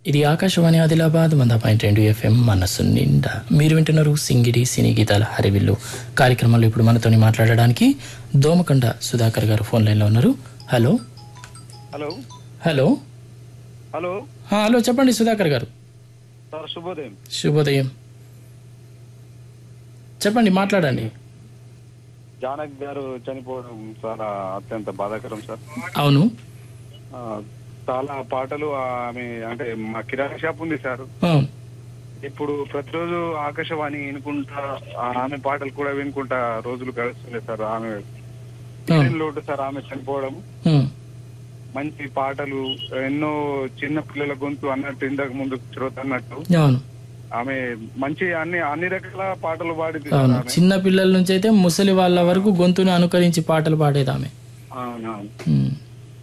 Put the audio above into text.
ఇది ఆకాశవాణి ఆదిలాబాద్ వంద పాయింట్ రెండు ఎఫ్ఎం మనస్సు నిండా మీరు వింటున్నారు సింగిడి సినీ గీతాల హరివిల్లు కార్యక్రమంలో ఇప్పుడు మనతోని మాట్లాడడానికి దోమకొండ సుధాకర్ గారు ఫోన్ లైన్లో ఉన్నారు హలో హలో హలో హలో ఆ, హలో చెప్పండి సుధాకర్ గారు సార్ శుభోదయం శుభోదయం చెప్పండి మాట్లాడండి జానక్ గారు చనిపోవడం చాలా అత్యంత బాధాకరం సార్ అవును ఆ, చాలా పాటలు ఆమె అంటే మా కిరాణా షాప్ ఉంది సార్ ఆ, ఇప్పుడు ప్రతిరోజు ఆకాశవాణి వినుకుంటా ఆ, ఆమె పాటలు కూడా వినుకుంటా రోజులు గడుస్తున్నాయి సార్ ఆమె తీరని లోటు సార్ ఆమె చనిపోవడం ఉమ్, మంచి పాటలు ఎన్నో చిన్న పిల్లల గొంతు అన్నట్టు ఇంతకు ముందు శ్రోత అన్నట్టు అవును ఆమె మంచి అన్ని అన్ని రకాల పాటలు పాడింది సార్ అవును ఆమె చిన్న పిల్లల నుంచి అయితే ముసలి వాళ్ళ వరకు గొంతుని అనుకరించి పాటలు పాడేది ఆమె అవునవును ఉమ్.